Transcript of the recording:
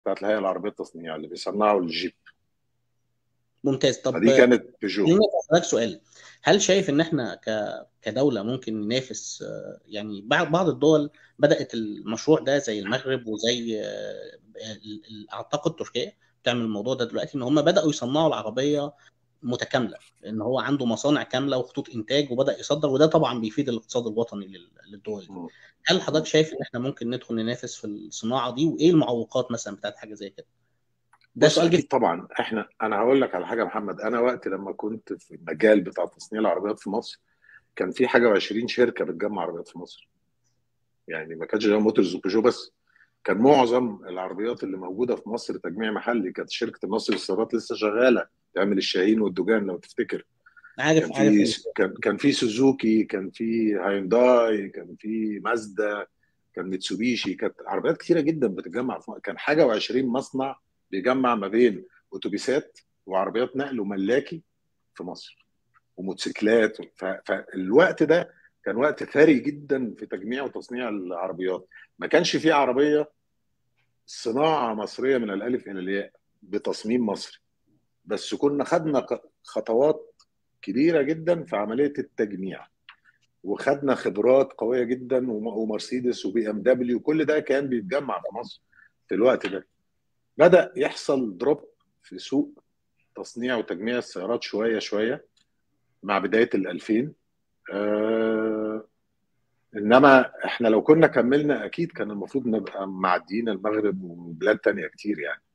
بتاعت الهيئه العربيه للتصنيع اللي بيصنعوا الجيب ممتاز طب فدي كانت بيجو خليني اسالك سؤال هل شايف ان احنا ك... كدوله ممكن ننافس آه، يعني بعض بعض الدول بدات المشروع ده زي المغرب وزي آه، ال- ال- اعتقد تركيا بتعمل الموضوع ده دلوقتي ان هم بداوا يصنعوا العربيه متكامله ان هو عنده مصانع كامله وخطوط انتاج وبدا يصدر وده طبعا بيفيد الاقتصاد الوطني لل- للدول دي مم. هل حضرتك شايف ان احنا ممكن ندخل ننافس في الصناعه دي وايه المعوقات مثلا بتاعت حاجه زي كده ده بص سؤال اكيد جدا طبعا احنا انا هقول لك على حاجه يا محمد انا وقت لما كنت في المجال بتاع تصنيع العربيات في مصر كان في حاجه و20 شركه بتجمع عربيات في مصر يعني ما كانش جنرال موتورز وبيجو بس كان معظم العربيات اللي موجوده في مصر تجميع محلي كانت شركه النصر للسيارات لسه شغاله تعمل الشاهين والدوجان لو تفتكر عارف كان عارف في كان كان في سوزوكي كان في هاينداي كان في مازدا كان ميتسوبيشي كانت عربيات كتيره جدا بتتجمع في كان حاجه و20 مصنع بيجمع ما بين اتوبيسات وعربيات نقل وملاكي في مصر وموتوسيكلات ف- فالوقت ده كان وقت ثري جدا في تجميع وتصنيع العربيات ما كانش في عربيه صناعه مصريه من الالف الى الياء بتصميم مصري بس كنا خدنا ق- خطوات كبيره جدا في عمليه التجميع وخدنا خبرات قويه جدا وم- ومرسيدس وبي ام دبليو كل ده كان بيتجمع في مصر في الوقت ده بدا يحصل دروب في سوق تصنيع وتجميع السيارات شويه شويه مع بدايه ال 2000 آه انما احنا لو كنا كملنا اكيد كان المفروض نبقى معديين المغرب وبلاد تانية كتير يعني